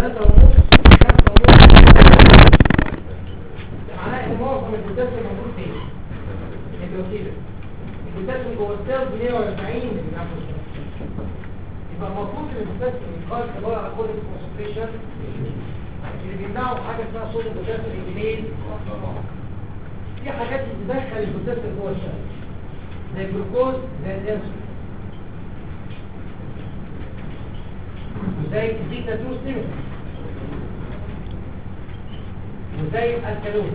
3 ونص 5 ونص ده معناه ان معظم البوتاسيوم موجود فين؟ البروتين البوتاسيوم جوه السيلز 140 ملي جرام يبقى المفروض ان البوتاسيوم يقارن عباره عن كل كونسنتريشن اللي بيمنعوا حاجه اسمها صوت البوتاسيوم الجنين في حاجات بتدخل البوتاسيوم جوه السيل زي الجلوكوز زي الانسولين وزي الزيتا 2 ستيمولس وزي الكالوري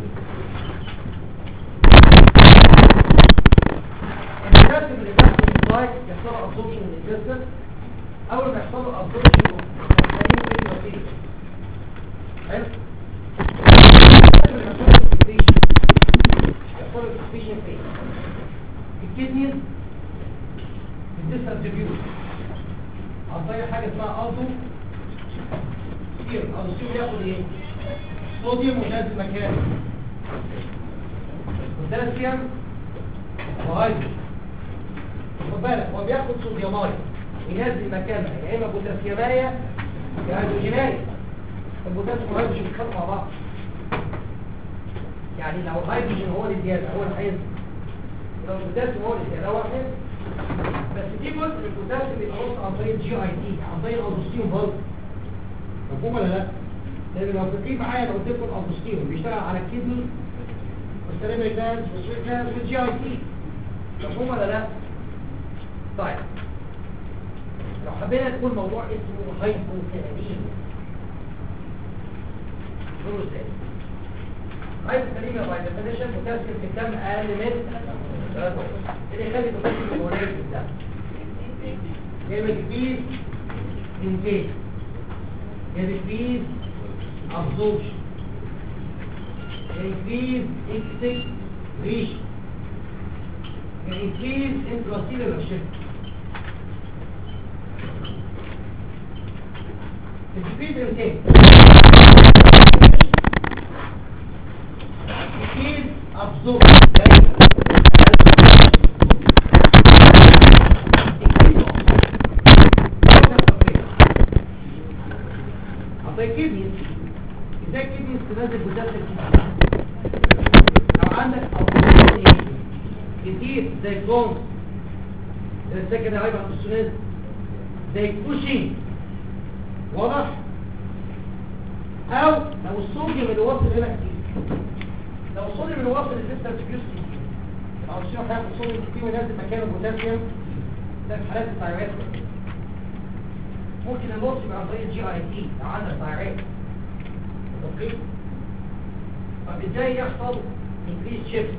البوتاسيوم اللي بيحصل في السلايد يحصل له ابسوربشن من الجسم اول ما يحصل له ابسوربشن هنخليه في الوسيله حلو البوتاسيوم اللي بيحصل له اكسبريشن يحصل له اكسبريشن فين الكدنيز بتديستريبيوت عن طريق حاجه اسمها اوتو سير اوتو سير ياخد ايه صوديوم وينزل مكانه بوتاسيوم وهيدروجين خد بالك هو بياخد صوديومايه ينزل مكانها يا اما بوتاسيومايه يا هيدروجينايه البوتاسيوم والهيدروجين بيتخانقوا مع بعض يعني لو الهيدروجين هو اللي زياده هو اللي هينزل لو البوتاسيوم هو اللي زياده هو اللي هينزل بس في جزء من البوتاسيوم بيبقى وصل عن طريق الجي اي تي عن طريق الالدوستيرون برضه مفهوم ولا لا؟ لان لو فاكرين معايا لو قلت لكم الالدوستيرون بيشتغل على الكدني والسيريبري جلاندز والسويت جلاندز والجي اي تي مفهوم ولا لا؟ طيب لو حبينا نقول موضوع اسمه هايبوكاليميا نقول ازاي؟ هايبوكاليميا باي ديفينيشن بوتاسيوم في الدم اقل من 3 اللي يخلي البوتاسيوم قليل في الدم يعمل كبير انتاج increase absorption increase excretion increase intracellular shift increase intake increase absorption طيب كدنيس ازاي كدنيس تنزل بوتاسيوم لو عندك اوبشن كتير زي كوم زي السكن هايبر السونيز زي كوشين واضح او لو الصوديوم اللي واصل هنا كتير لو الصوديوم اللي واصل للسيستم تبيوس كتير لو الصوديوم هياخد صوديوم كتير وينزل مكانه بوتاسيوم ده في حالات التايرويد ممكن النص يبقى عن طريق الجي اي تي لو عندك تايرويد اوكي طب ازاي يحصل انكريز شيفت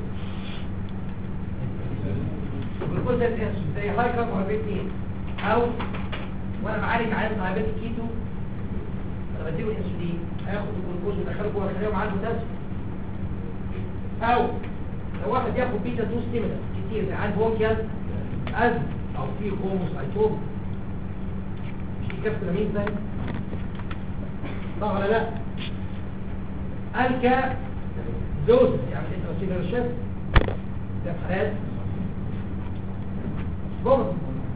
الجلوكوز ده زي هاي كاربوهيدرات او وانا معالج عيان دايابيتيك كيتو انا بديله الانسولين هياخد الجلوكوز ويدخله جوه الخليه ومعاه البوتاسيوم او لو واحد ياخد بيتا 2 ستيمولس كتير زي عيان بونكيال از او في هوموسايتوم كف لمين زي صح ولا لا الكا دوز يعني انت وسيله الشف ده في حالات بومب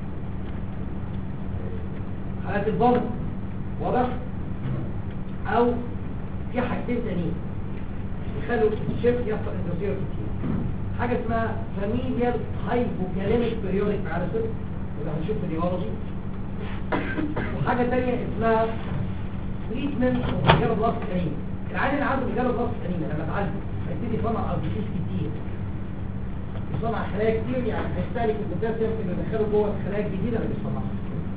حالات البومب واضح او في حاجتين تانيين يخلوا الشف يحصل اندوسيرو كتير حاجه اسمها فاميليال هايبوكاليميك بريوريك معرفه وده هنشوف في النيورولوجي وحاجة تانية اسمها تريتمنت ومجال بلاس كريم العيان اللي عنده مجال بلاس كريم لما تعالجه هيبتدي يصنع اربيسيس كتير يصنع خلايا كتير يعني هيستهلك البوتاسيوم اللي يدخله جوه الخلايا الجديدة اللي بيصنعها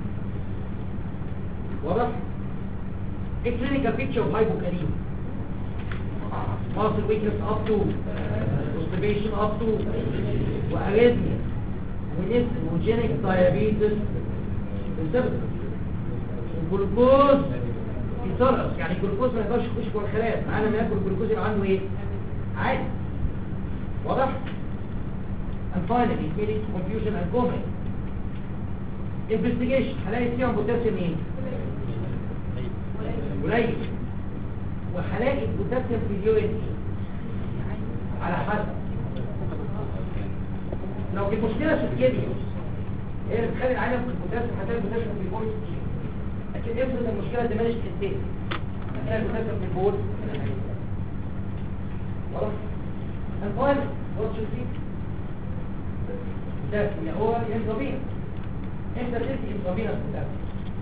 واضح؟ الكلينيكال بيكتشر اوف هايبوكاليم muscle weakness up to constipation up to واريزميا ونيسموجينيك diabetes السبب الجلوكوز يترقص يعني الجلوكوز ما يقدرش يخش جوه الخلايا معانا ما ياكل الجلوكوز يبقى عنده ايه عادي واضح and finally it may lead to confusion and coma investigation هلاقي فيهم بوتاسيوم ايه قليل وهلاقي البوتاسيوم في اليورين ايه على حسب لو دي مشكله في الكيمياء هي اللي بتخلي العالم في البوتاسيوم هتلاقي البوتاسيوم في البول كتير لكن افرض المشكله دي مالش تنتهي هنا البوتاسيوم في البول خلاص المهم واتش فيه ده اللي هو الانترافينوس انت تدي انترافينوس بوتاسيوم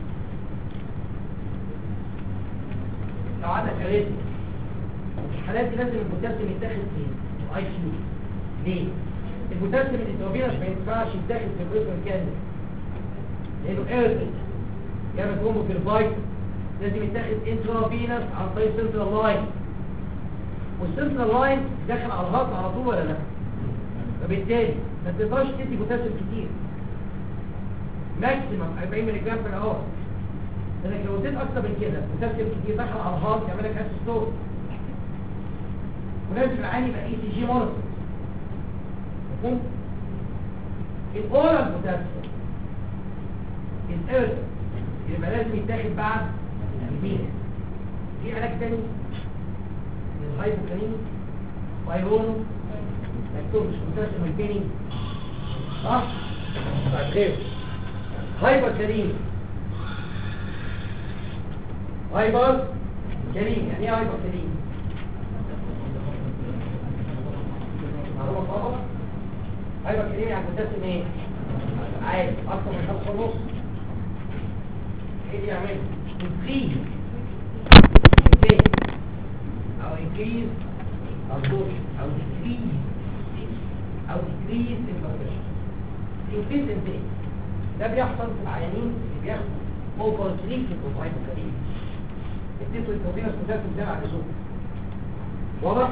لو عندك كارثه الحالات دي لازم البوتاسيوم يتاخد فين؟ اي سي يو ليه؟ البوتاسيوم الانترافينوس ما ينفعش يتاخد في الجزء الكامل لانه ايرتد يعمل كومو في الفايت لازم يتاخد انترافينوس عن طريق سنترال لاين والسنترال لاين داخل على الهارت على طول ولا لا؟ فبالتالي ما تقدرش تدي بوتاسيوم كتير ماكسيمم 40 ملي جرام في الاور لانك لو اديت اكتر من كده بوتاسيوم كتير دخل على الهارت يعمل لك اسيستول ولازم العين يبقى اي سي جي مونيتور مفهوم الاورال بوتاسيوم الارث يبقى لازم يتاخد بعد البيت في علاج تاني للهايبوكاليميك وايرونو مكتوب مش بوتاسيوم البيني صح؟ طيب خير هايبر كريم هايبر كريم يعني ايه هايبر كريم معلومه طبعا هايبر كريم يعني بوتاسيوم ايه عادي اكتر من خمسة ونص ايه دي يعمل increase intake او increase absorption او decrease او decrease inhibition increase intake ده بيحصل في العيانين اللي بياخدوا اوفر تريتمنت اوف هايبوكاليميا التيتو البروتينس بوتاسيوم زي على اللزوم واضح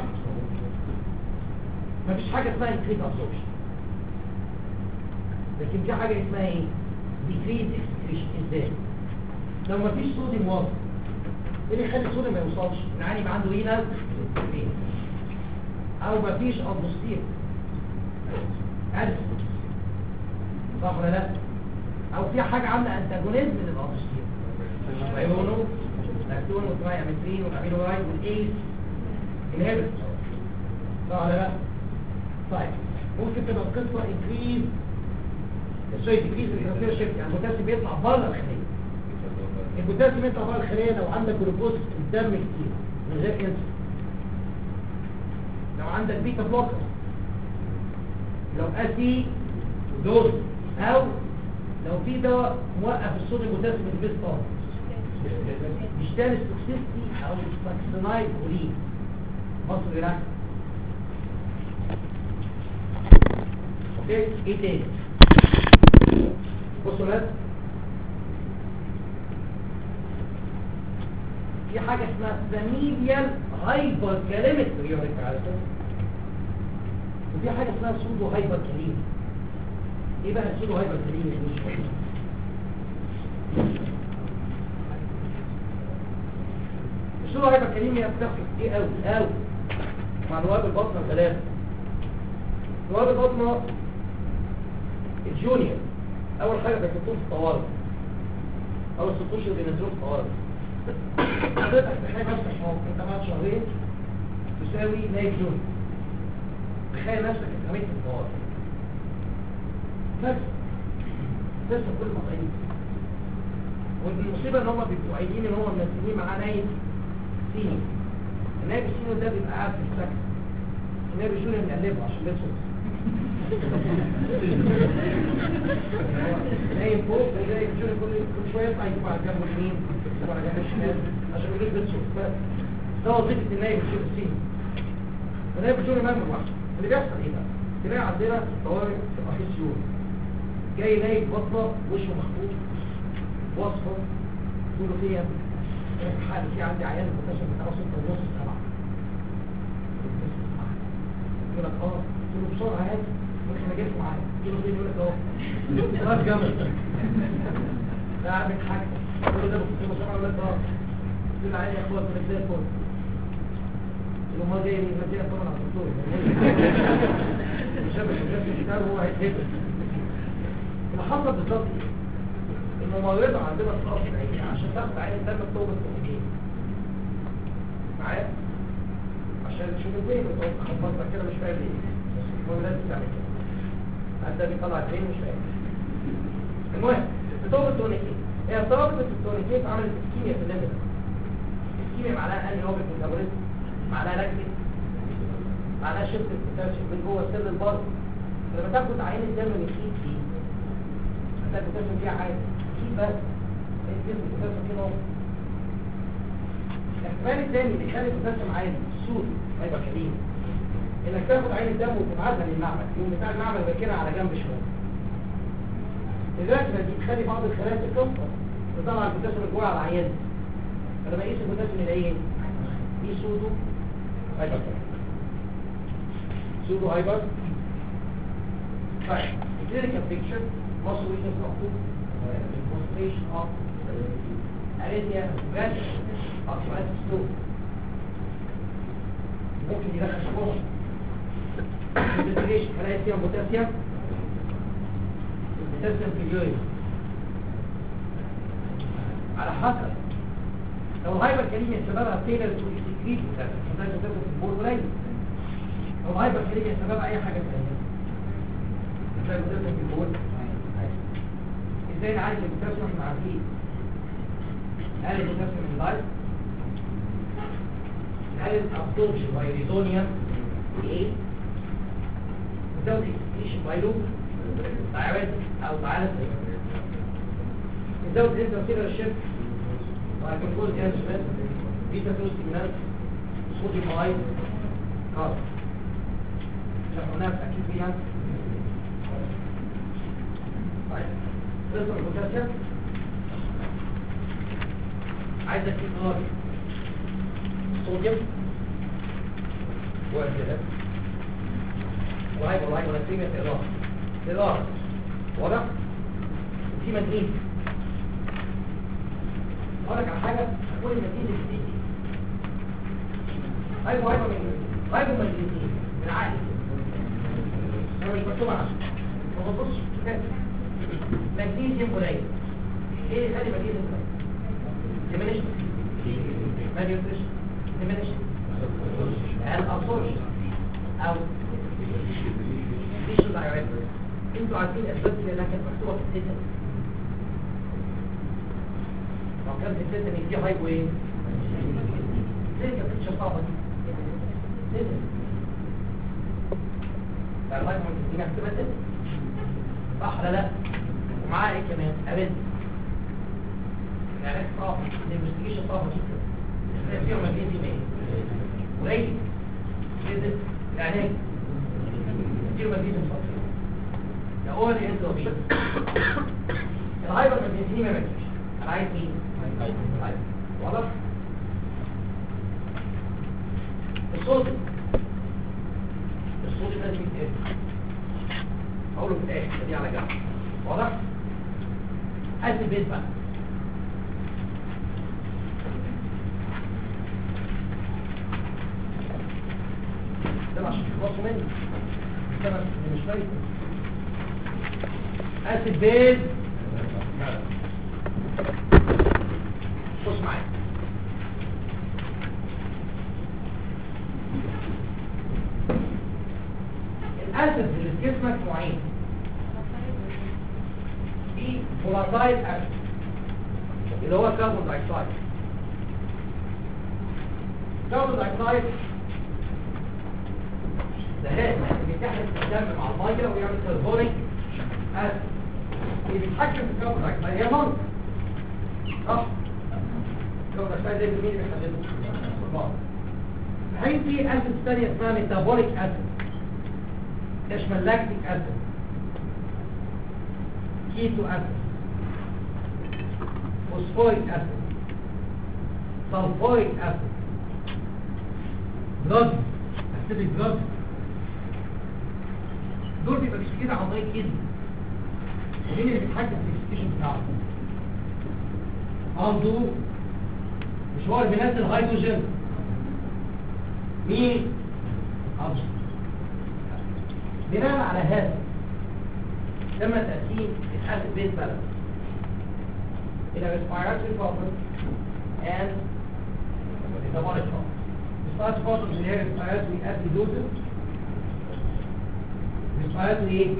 مفيش حاجه اسمها increase absorption لكن في حاجه اسمها ايه decrease excretion ازاي لو مفيش صوديوم واصل ايه اللي يخلي الصوديوم ما يوصلش العيان يبقى عنده رينال او مفيش ابوستير ألف صح ولا لا او في حاجه عامله انتاجونيزم للابوستير ويقولوا لاكتون وترايامترين والامينورايد والايس انهبت صح ولا لا طيب ممكن تبقى القصه انكريز سوري ديكريز الانفير شيفت يعني البوتاسيوم بيطلع بره الخليه البوتاسيوم يطلع بره الخليه لو عندك جلوكوز في الدم كتير من غير انسولين لو عندك بيتا بلوكر لو اسي دوز او لو في دواء موقف الصوديوم بوتاسيوم في البيست طبعا بيشتغل التوكسيستي او الساكسينايد كولين مصر يراك اوكي ايه تاني بصوا ناس في حاجة اسمها فاميليال هايبر كاليميك يوريك عارفة وفي حاجة اسمها سودو هايبر كاليميك ايه بقى السودو هايبر كاليميك مش السودو هايبر كاليميك بتاخد ايه قوي قوي مع نواب البطنة ثلاثة نواب البطنة الجونيور اول حاجة بيحطوه في الطوارئ اول ست اشهر بينزلوه في الطوارئ حضرتك تخيل نفسك موقف انت بعد شهرين تساوي نايف جونيور تخيل نفسك اترميت في الطوارئ بس لسه كل مقاييس والمصيبه ان هم بيبقوا قايلين ان هم منزلين معاه نايف سيني النايف السيني ده بيبقى قاعد في السكن النايف الجونيور بنقلبه عشان بيصرف نايم فوق وزي الجون كل كل شويه يطلع يجيب على جنب اليمين يجيب على جنب الشمال عشان يجيب بتشوف بس ده وظيفه النايم الجون السين النايم الجون امام لوحده اللي بيحصل ايه بقى؟ تلاقي عندنا طوارئ في الاخيس يوم جاي نايم بطنه وشه مخطوط وصفه تقولوا فيها حال في عندي عيان مكتشف بتاع 6 ونص 7 يقول لك اه تقول له بسرعه هات ممكن انا جبت معايا تقول له فين يقول لك اهو راس جنبك ده عامل حاجه تقول له ده بكتب بسرعه ولا انت اه تقول له عادي يا اخويا كنت زي الفل تقول له ما جاي من المدينه طبعا على الدكتور شاف الشباب الكتاب وهو هيتهبل اللي حصل بالظبط ايه؟ الممرضه عندنا في القصر العيني عشان تاخد عين الدم بتوبه التوجيه معايا عشان تشوف الدين خبطنا كده مش فاهم ليه المهم لازم تعمل كده حتى بيطلع الدين مش فاهم المهم بتوبه التونيكين هي ضربت التونيكين عملت اسكيميا في الليمبر اسكيميا مع اوبك ميتابوليزم معناها لاكتيك معناها شفت البوتاسيوم من جوه سيل البر لما تاخد عين الدم من الايد دي هتلاقي البوتاسيوم فيها عادي ايد بس ايه جسم البوتاسيوم كده اهو الاحتمال الثاني اللي يخلي البوتاسيوم عالي السود هيبقى كريم انك تاخد عين الدم وتبعتها للمعمل يقوم بتاع المعمل راكنها على جنب شويه الركبه دي تخلي بعض الخلايا تتكسر وطبعا البوتاسيوم اللي جوه على العيان فلما يقيس البوتاسيوم يلاقيه ايه؟ دي سودو هايبر سودو هايبر طيب الكلينيكال بيكتشر muscle weakness مكتوب concentration of arrhythmia branch of hepatic stroke ممكن يدخل شبوه investigation خلايا فيها بوتاسيوم البوتاسيوم في اليورين على حسب لو الهايبر كاليميا سببها فيلر تو اكسكريت بوتاسيوم ده بوتاسيوم في البول قليل لو الهايبر كاليميا سببها اي حاجه ثانيه ده بوتاسيوم في البول ازاي نعالج البوتاسيوم احنا عارفين نقلل البوتاسيوم من اللايف نقلل الابسوربشن باي ريزونيوم ايه نزود اكسكريشن باي لوب تعالى او تعالى نزود الانترسيلر شيفت وهيكون انسولين بيتا توستيمينات صوديوم هاي كارب شرحناها اكيد فيها طيب قصة البوتاسيوم عايزك تقرا الصوديوم والجلد وهيبقى وهيبقى نسيمة تقرا تقرا واضح؟ في مدين اقول لك على حاجه كل المدين اللي بتيجي هيبقى هيبقى من هيبقى من الاثنين من عادي انا مش مكتوب عشان ما ببصش كده مغنيسيوم قليل ايه اللي خلي مغنيسيوم قليل ديمينيشن ماليوتريشن ديمينيشن الابسوربشن او فيشل دايركتور انتوا عارفين الاسباب اللي كانت مكتوبه في السيستم لو كان في السيستم دي هايبو ايه ليه كانت بتشوف صعبه دي سيستم فالهايبو دي مكتوبه سيستم صح ولا لا ومعاه ايه كمان ابد العلاج صعب الانفستيجيشن صعبه جدا الناس فيهم مجنيسيوم ايه قليل كده العلاج كتير مجنيسيوم صعب ده هو اللي انت وبيه الهايبر مجنيسيوم ما بيجيش انا عايز مين هايبر واضح الصوت الصوت لازم يتقفل اقوله في الاخر دي على جنب واضح قد البيت بقى ده عشان تخلصوا مني ده مش فايت اسيد بيز بص معايا الاسيد اللي في جسمك نوعين في فولاتايل اسيد اللي هو كاربون دايوكسيد كاربون دايوكسيد ده هاد بيتحد الدم مع الميه ويعمل كربونيك اسيد اللي بيتحكم في الكاربون دايوكسيد هي منطق صح الكاربون دايوكسيد ده مين اللي بيحدده الحين في اسيد ثانيه اسمها ميتابوليك اسيد تشمل لاكتيك اسيد كيتو اسيد فوسفوريك اسيد سلفوريك اسيد بلاد اسيدك بلاد دول بيبقى مش كده عن طريق كده مين اللي بيتحكم في الاكسكيشن بتاعه عنده مش هو اللي بينزل هيدروجين مين عنده بناء على هذا تم تقسيم الاسيد بيز بالانس الى respiratory problems and metabolic problems. Respiratory problems اللي هي respiratory acidosis respiratory ايه؟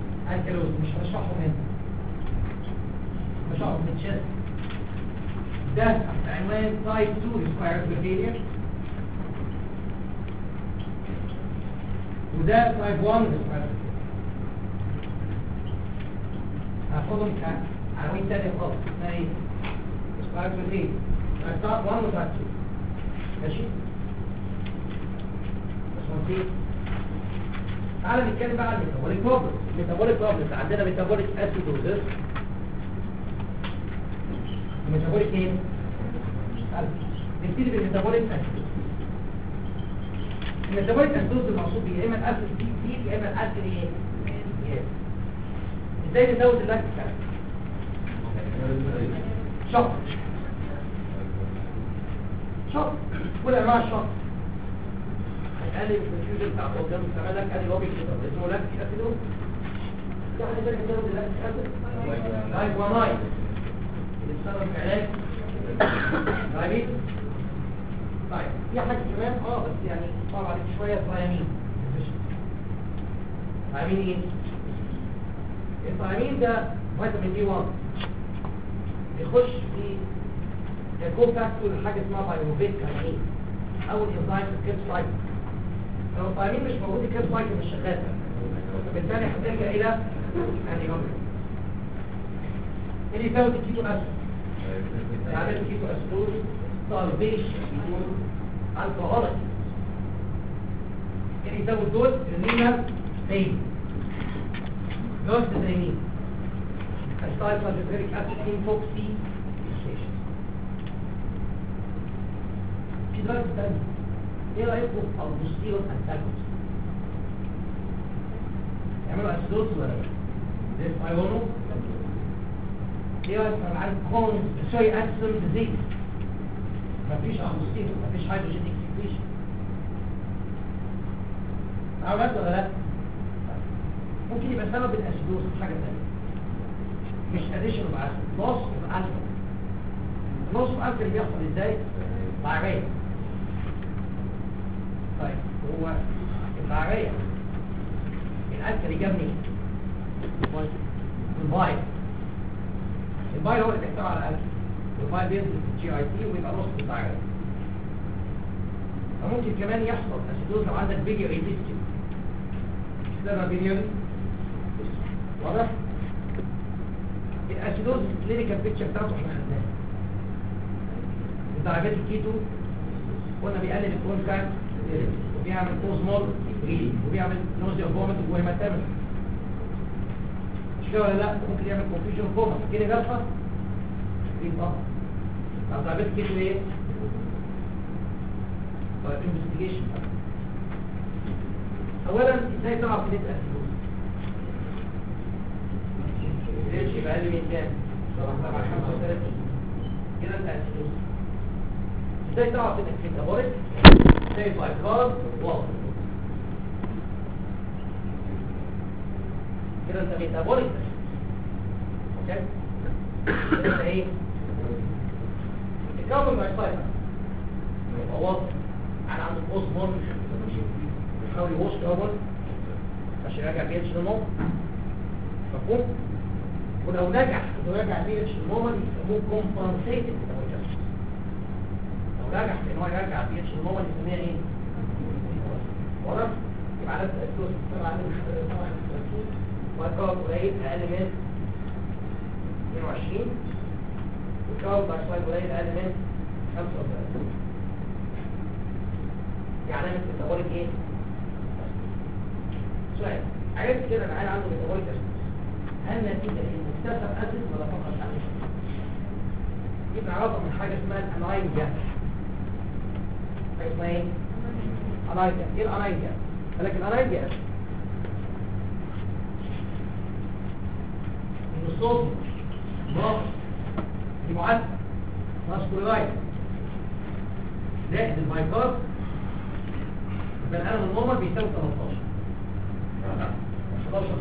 alkalosis مش هشرحهم هنا هشرحهم في الشست ده تحت عنوان تايب 2 respiratory failure وده تايب 1 respiratory failure هاخدهم كعناوين تانية خالص اسمها ايه؟ respiratory failure تايب 1 وتايب 2 ماشي؟ بس منطقي تعالى نتكلم بقى عن الميتابوليك بروبلم الميتابوليك بروبلم عندنا ميتابوليك اسيدوزس الميتابوليك ايه؟ قلب. نبتدي بالميتابوليك اسيدوز الميتابوليك اسيدوز المقصود بيه يا اما الاسيد دي كتير يا اما الاسيد ايه؟ قليل. ازاي نزود اللاكتيك اسيد؟ شط شط كل انواع الشط هيقلل الكونفيوجن بتاع قدام السماء لك ادي لوبي كده اسمه لاكتيك اسيدوز في حاجه ثانيه نزود اللاكتيك اسيد؟ لايكوانايد بيستخدم في علاج دايابيتس طيب في حاجه كمان اه بس يعني صعب عليك شويه الثيامين الثيامين ايه؟ الثيامين ده فيتامين بي 1 بيخش في كو فاكتور حاجه اسمها بايوفيك يعني ايه؟ اول انزيم في الكيب سايكل لو الثيامين مش موجود الكيب سايكل مش شغال بالتالي هتلجا الى انتي اللي يزود الكيتو اسيد يعمل كيتو اسيدوز سالفيشن الكهوليك اللي يزود دول الرينال فين جوز ترينين الستايل سالفيريك اسيد انفوكسي في دراج تاني ايه رايكم في البوستيرون انتاجونست يعملوا اسيدوز ولا ايه؟ زي ايونو يحصل عن كون سوري اكسل ديزيز مفيش اغسطين مفيش هيدروجين اكسكريشن عملت ولا لا ممكن يبقى سبب الاسيدوز حاجه ثانيه مش اديشن اوف اسيد لوس اوف الفا لوس اوف الفا بيحصل ازاي طعريه طيب هو الطعريه الالكا اللي جاب منين الفايت البايل هو اللي بيحتوي على الألف البايل بينزل في الجي اي تي ويبقى نص الطاقة فممكن كمان يحصل اسيدوز لو عندك فيديو ايديستيو سيرا فيديو واضح؟ الاسيدوز الكلينيكال بيكتشر بتاعته احنا خدناها درجات الكيتو قلنا بيقلل الكونتاكت وبيعمل اوزمول ريلي وبيعمل نوزيا فوميت وهيماتامس مش كده ولا لا ممكن يعمل كونفيوجن كوما كده جلفه دي طبعا طب تعبت كده ايه طيب انفستيجيشن اولا ازاي تعرف ان انت اسيدوز ليش يبقى اقل من كام 35 كده انت اسيدوز ازاي تعرف انك ميتابوليك زي البايكارب واضح كده انت ميتابوليك اوكي كده ايه الكربون دايوكسيد يبقى واضح انا عندي اوزمون بيحاول يوش كربون عشان يرجع بي اتش للنوم مفهوم ولو نجح انه يرجع بي اتش للنوم يسموه كومبنسيتد لو نجح في ان هو يرجع بي اتش للنوم يسميها ايه واضح يبقى علامه الاسلوس طبعا طبعا والكارب قليل اقل من 22 والكارب دايوكسيد قليل اقل من 35 دي علامه ميتابوليك ايه سؤال عرفت كده العيال عنده ميتابوليك اسيد هل نتيجه انه اكتسب اسيد ولا فقط اسيد دي بنعرفها من حاجه اسمها الاناين جاس حاجه اسمها ايه اناين جاس ايه الاناين جاس لكن الاناين جاس ان الصوت ضغط دي معدل ماسكولايت زائد المايكارب البني ادم النورمال بيساوي 13 11 13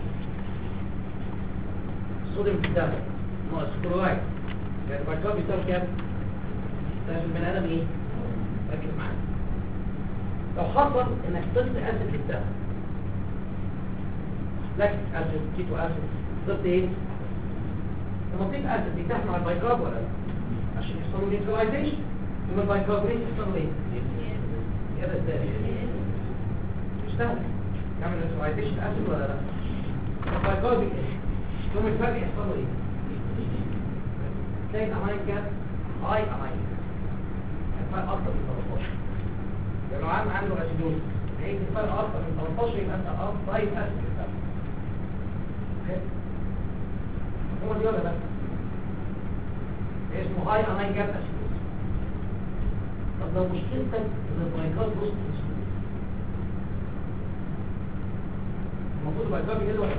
الصوديوم في الدم ناقص كلورايد يعني المايكارب بيساوي كام؟ لازم البني ادم ايه؟ ركز معايا لو حصل انك ضفت اسيد في الدم لاكتيك اسيد كيتو اسيد ضفت ايه؟ لما تضيف اسيد بيتاح مع البايكارب ولا لا؟ عشان يحصلوا نيوتراليزيشن ثم البايكاربونيت يحصلوا ايه؟ كده ازاي؟ اشتغل يعمل نيوتراليزيشن اسيد ولا لا؟ البايكاربونيت ثم الفرق يحصلوا ايه؟ تلاقي الاماين كام؟ هاي اماين الفرق اكتر من 13 يعني لو عم عنده اسيدوز هيجي الفرق اكتر من 13 يبقى انت اه طيب اسيد هو دي ولا لا؟ اسمه هاي اماين جاب اسيدوز طب لو مشكلتك ان البايكار بوست المفروض البايكار بيجي ولا لا؟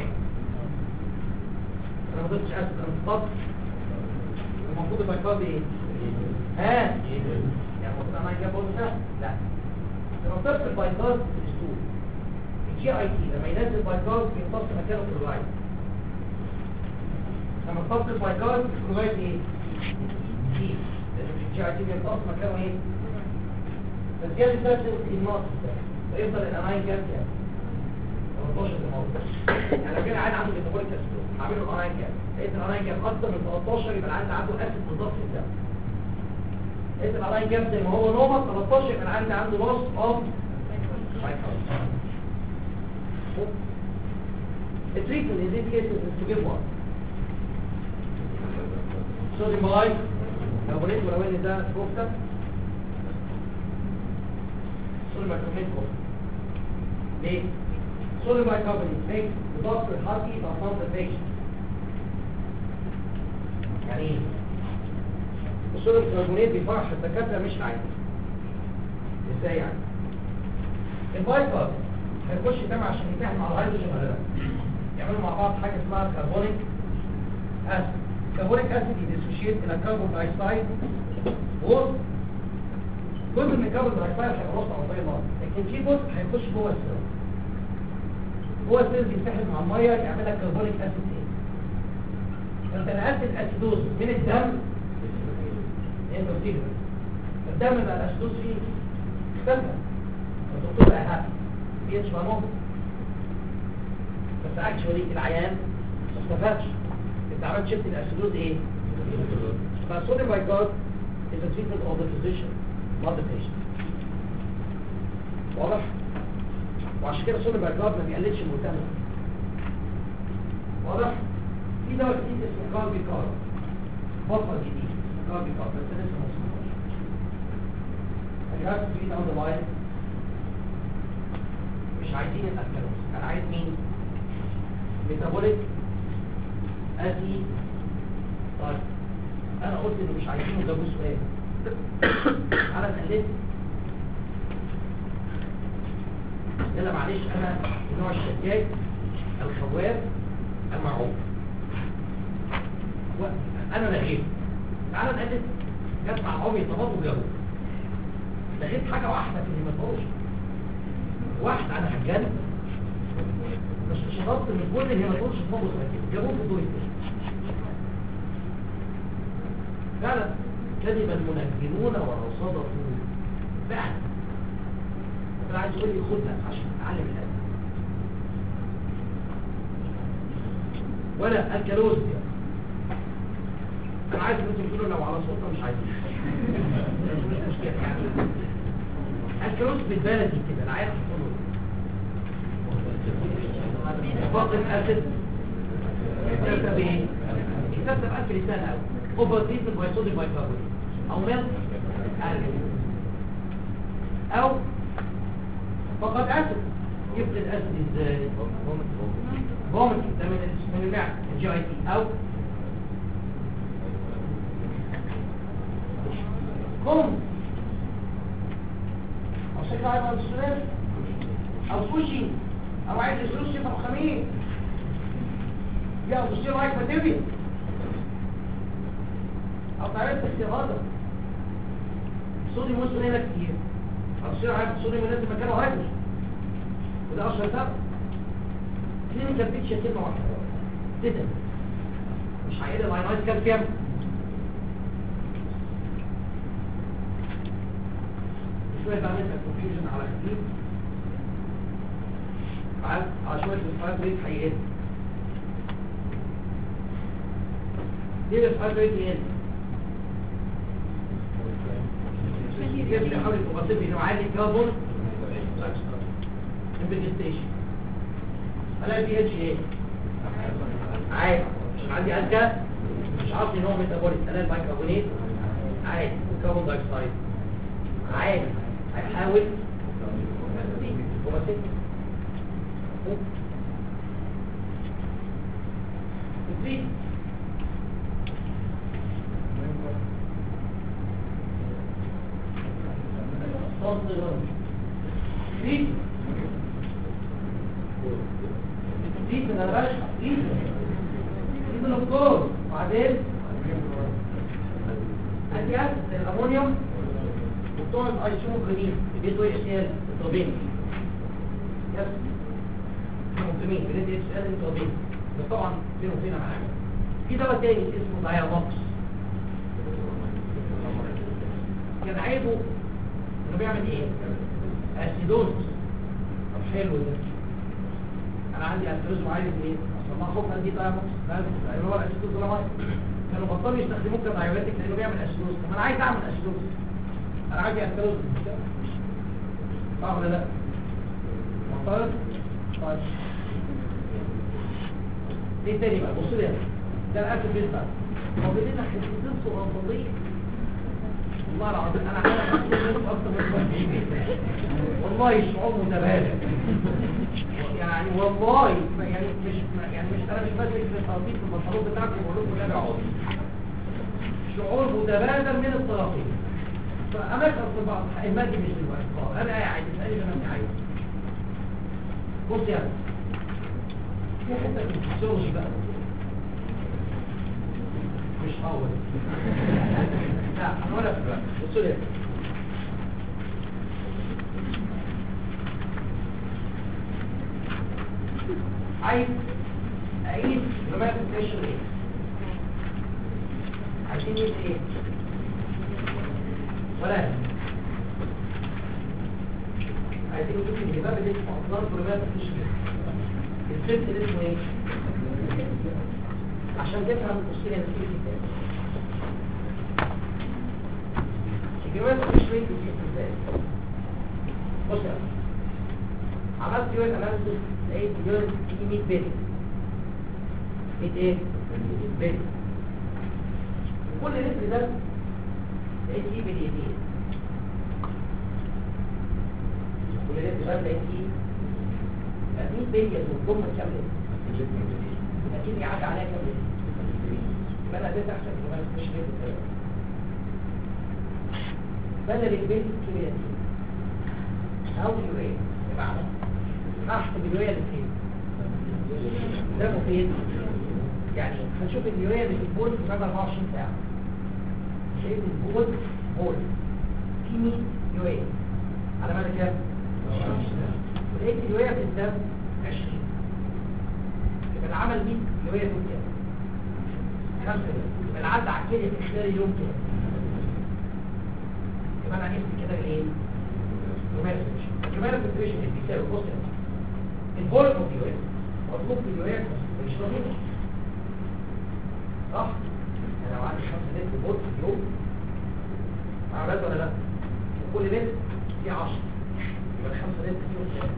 انا ما ضفتش اسيد انا ضفت المفروض البايكار بايه؟ ها؟ يعني المفروض اماين جاب بوست لا لما ضفت البايكار في الاسطول الجي اي تي لما ينزل بايكار بيمتص مكانه في الرايت لما تحط البايكار في الرايت ايه؟ دي الجي اي تي بيمتص مكانه ايه؟ فالزيادة بتاعت الناقص ده فيفضل الاناين كام كام 13 الموضوع يعني لو كان عاد عنده ميتابوليك اسيد هعمل له الاناين كام لقيت الاناين كام اكتر من 13 يبقى العيان عنده اسيد بالضبط في الدم لقيت الاناين كام زي ما هو نورمال 13 يبقى العيان عنده لوس اوف The treatment in this case is to give one. Sodium bile, كربونات ولو ان ده كفته صوديوم بايكربونات كفته ليه؟ صوديوم بايكربونات makes the doctor happy but not the patient يعني ايه؟ الصوديوم بايكربونات بيفرح الدكاتره مش العيان ازاي يعني؟ البايكر هيخش دم عشان يتفاهم على الهيدروجين ولا لا؟ يعملوا مع بعض حاجه اسمها كربونيك اسيد كربونيك اسيد يديسوشيت الى كربون دايوكسيد ووز جزء من الكربون دايوكسيد هيخش على طريق النار لكن في جزء هيخش جوه السيل جوه السيل بيتحد مع الميه يعمل لك كربونيك اسيد ايه فانت نقلت الاسيدوز من الدم انتروتيجر الدم بقى الاسيدوز فيه اختفى الدكتور بقى هابي بي اتش بقى بس اكشولي العيان ما استفادش انت عملت شفت الاسيدوز ايه فالصوديوم بايكارب is a treatment of the physician not the patient واضح وعشان كده الصوديوم بايكارب ما بيقللش الملتهب واضح في دواء جديد اسمه كاربي كارب بطل جديد كاربي كارب بس لسه ما وصلناش الجهاز جديد on the line مش عايزين الأكلوس أنا عايز مين ميتابوليك أسي طيب أنا قلت إنه مش عايزينه جابوا سؤال أنا اتقلت يلا معلش أنا النوع الشكاك الخواف المعروف أنا لغيت تعالى نقلت جت مع عمي طباب وجابوا لغيت حاجة واحدة في الهيماتولوجي واحد انا هتجنن مش شرطت ان كل اللي ما تقولش دماغه كده جابوه في الدور الثاني فعلا كذب المنجمون ورصدوا فعلا انا عايز اقول لي خدها عشان اتعلم الادب ولا الكالوز انا عايز انتوا تقولوا لو على صوتنا مش عايزين مش مشكله يعني الكالوز بالبلدي كده انا عايز تقولوا فاطم اسد اكتسب ايه اكتسب الف لسان قوي اوفر تريتمنت باي صوديوم بايكاربونات او ميلك او فقد اسد يفقد اسد ازاي فوميتنج ده من من المعده الجي اي تي او كوم او شكل عايز على السلام او سوشي او عايز السوشي طب خميس يا سوشي رايك ماتيريال او تعرف استغاثه صودي مسلم هنا كتير او تصير عايز صودي مناسب مكانه هيدروجين وده اشهر سبب كلينيكال بيتش كلمه واحده كده مش هيقدر الاينايز كام كام شويه بعمل لك كونفيوجن على خفيف على على شويه الفايب ريت هيقل ليه الفايب ريت يقل الجسم يحاول يبقى بسيط انه عالي كاربون امبيدستيشن الاقي بي اتش ايه عادي عشان عندي الكا مش عاطي نوع ميتابوليك الاقي البايكربونات عادي كربون دايوكسيد عادي هيحاول يبقى بسيط تدريب تدريب تدريب من الرشح تدريب تدريب الدكتور وبعدين أديات الأمونيوم وبتوع الايسوموكرينين بيدوا اتش الطبيعي يس مهمين بندي اتش ال الطبيعي بس طبعا فين وفين معانا في دواء تاني اسمه داياموكس كان عيبه انه بيعمل ايه اسيدوز طب حلو ده انا عندي اسيدوز وعايز ايه اصلا ما حكم دي داياموكس لازم اللي هو الاسيدوز ولا ميه كانوا بطلوا يستخدموه كدايوريتك لانه بيعمل اسيدوز طب انا عايز اعمل اسيدوز انا عندي اسيدوز صح ولا لا معترض طيب ايه تاني بقى بصوا لي ده الاكل بيطلع هو بيقول لنا حتتين صغنطليه والله العظيم انا عارف اكتر من 40 والله شعور متبادل يعني والله يعني مش يعني مش انا مش ماسك في التنظيف في المشروع بتاعكم بقول لكم لا بقعد شعور متبادل من الطرفين فاماكن في بعض المادي مش دلوقتي انا قاعد اسالني زي ما انت عايز بص يا في حته في الفسيولوجي بقى مش هقول لا هقول لك بقى بصوا لي عايز اعيد جماعه الفيشن ايه عايزين يبقى ايه ولا عايزين نشوف الجباب اللي اسمه اصدار جماعه الفيشن الفيلم اللي اسمه ايه عشان تفهم التفصيل النتيجه ازاي الجماعه الفيشن ازاي بص يا عملت يوم اناليسيس لقيت اليوم فيه 100 بيت 100 ايه؟ بيت كل لتر ده لقيت فيه باليدين كل لتر ده لقيت فيه 100 بلية والضم كام لتر؟ اكيد يعدي عليها كام لتر؟ يبقى انا اديت احسن كمان مش لتر بدل البيت كرياتين او يورين بمعنى احسب اليوريا اللي فين ده مفيد يعني هنشوف اليوريا اللي في البول في 24 ساعه شايف البول بول في 100 يوريا على مدى كام؟ 24 ساعه ولقيت اليوريا في الدم 20 يبقى العمل 100 يوريا في الدم خمسة يبقى العدى على الكلية في خلال اليوم كام؟ يبقى انا قست كده الايه؟ الجمال الكونتريشن اللي بيساوي بص الفولت اوف يو مطلوب في اليوات مش طبيعي صح انا لو عندي 5 لتر فولت في اليوم عملت ولا لا وكل لتر فيه 10 يبقى ال 5 لتر فيهم كام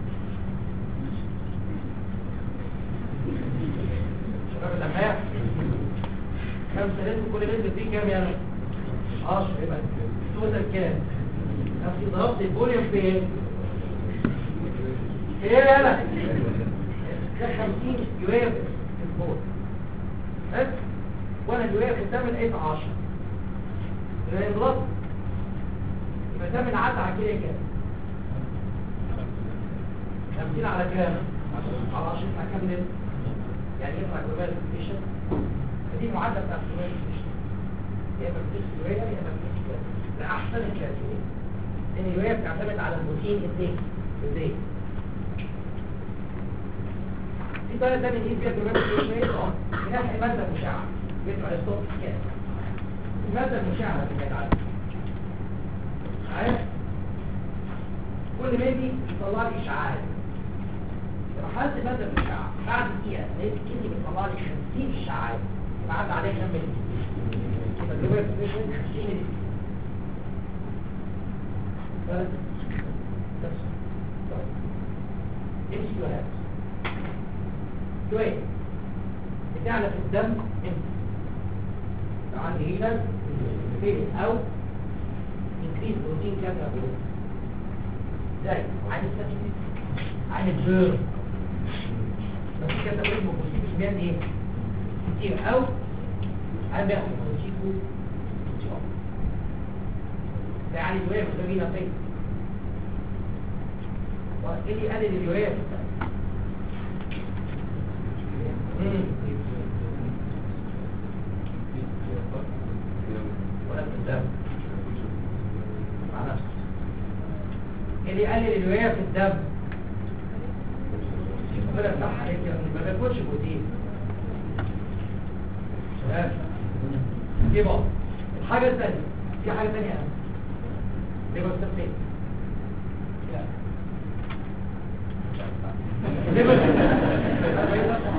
شباب الأمهات 5 لتر كل لتر فيه كام يعني 10 يبقى التوتال كام نفسي ضربت الفوليوم في ايه ايه يالا ده 50 يوافق في الفول بس وانا اليوافق ده من 10 يبقى يضرب يبقى ده من عدى على كده كام 50 على كام على 10 على كام لتر يعني يطلع جوال ستيشن فدي المعادله بتاعت جوال ستيشن يا اما بتكس يا اما بتكس كام ده احسن الكاتبين لان الروايه بتعتمد على البروتين الزيت الزيت في طريقه ثانيه دي فيها كمان شويه اه بناحيه الماده المشعه بيطلع الصوت كده الماده المشعه اللي بتتعرف عارف كل ما يجي يطلع لي اشعاعات لما حالة الماده المشعه بعد دقيقه لقيت الكدني بيطلع لي 50 اشعاعات يبقى عدى عليه كام ملي يبقى الروايه بتشتغل 50 ملي بس بس امشي وهات شوية بتعلى في الدم امتى لو عندي هيلر فين او انكريز بروتين كامل ابيض ازاي عايز تسمي عايز بير بس كده بقول بروتين مش بيعمل ايه كتير او عايز بياخد بروتين ده يعني الولايه مش جميله فين وايه اللي قلل الولايه ولا الدم مع نفسه ايه اللي يقلل الولايه في الدم ربنا صح عليك يا ابني ما بياكلش بروتين شباب دي بقى الحاجه الثانيه في حاجه ثانيه اهم ليه بس فين لا ليه بس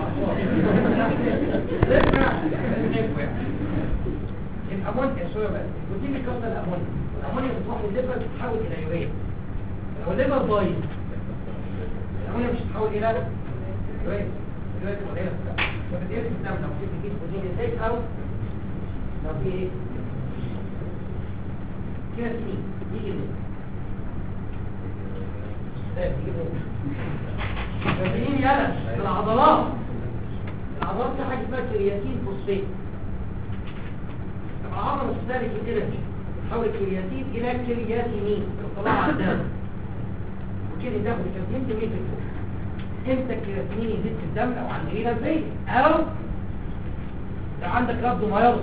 الامونيا شويه بس البروتين بيكسر الامونيا الامونيا بتروح للليفر تتحول الى يوريا لو الليفر بايظ الامونيا مش هتتحول الى يوريا يوريا تبقى قليله في الدم فبتقل في الدم لو في كيس بروتين ازاي او لو في ايه كده سنين يجي منين ده يجي منين فبتقين يلا في العضلات العضلات في حاجه اسمها كرياتين فوسفات لما العضله تستهلك الانرجي تحول الكرياتين الى كرياتينين طلع على الدم وكده تاخد الكرياتين تميل في الفوق امتى الكرياتينين يزيد في الدم لو عند رينا زي او لو عندك ربض ميرض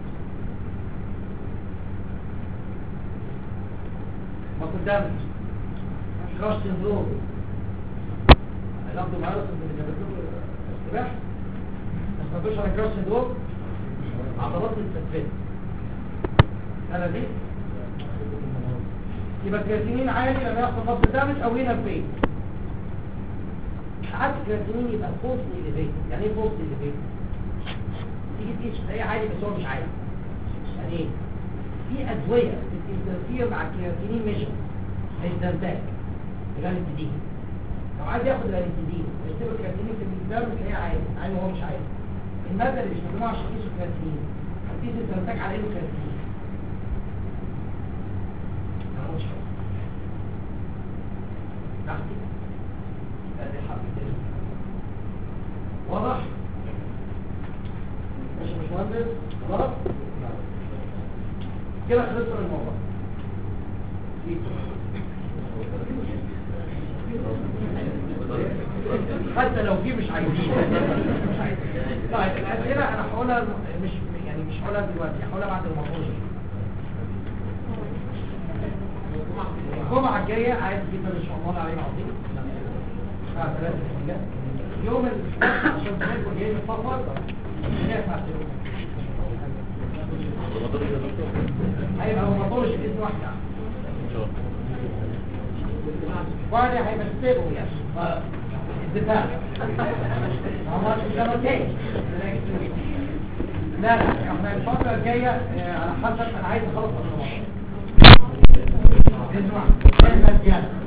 ما قدامش كراش سندروم ربض ميرض اللي جابت له استباح بس ما تقولش على كراش سندروم عضلات متثبته انا دي يبقى كرياتينين عالي لما يحصل نبض دامج او هنا فين ساعات الكرياتينين يبقى فوق ليفيت يعني ايه فوق ليفيت تيجي تقيس تلاقيه عالي بس هو مش عالي يعني ايه في ادويه بتنترفير مع الكرياتينين ميجر زي الدمتاك الانتدين لو عايز ياخد الانتدين ويستبقى الكرياتينين في الدم تلاقيه عالي عالي وهو مش عالي المادة اللي بيستخدموها عشان يقيسوا الكرياتينين هتقيس الدمتاك على انه كرياتينين أنا مش عارف. تحتي ادي حبتين واضح ماشي يا باشمهندس غلط كده خلصنا الموضوع حتى لو في مش عايزين مش عايزين طيب الاسئله انا هقولها مش يعني مش هقولها دلوقتي هقولها بعد الموضوع الجمعة الجاية عايز جدا ان شاء الله العلي العظيم الساعة 3 بالليل يوم الاسبوع عشان تاكل جاي متفضل هي الساعة 3 هيبقى هو مطولش باسم واحدة واحدة هيبقى ستيبل يعني الدفاع هو مش اوكي لا لا احنا الفترة الجاية آه، على حسب انا عايز اخلص الموضوع اسمع احنا زيادة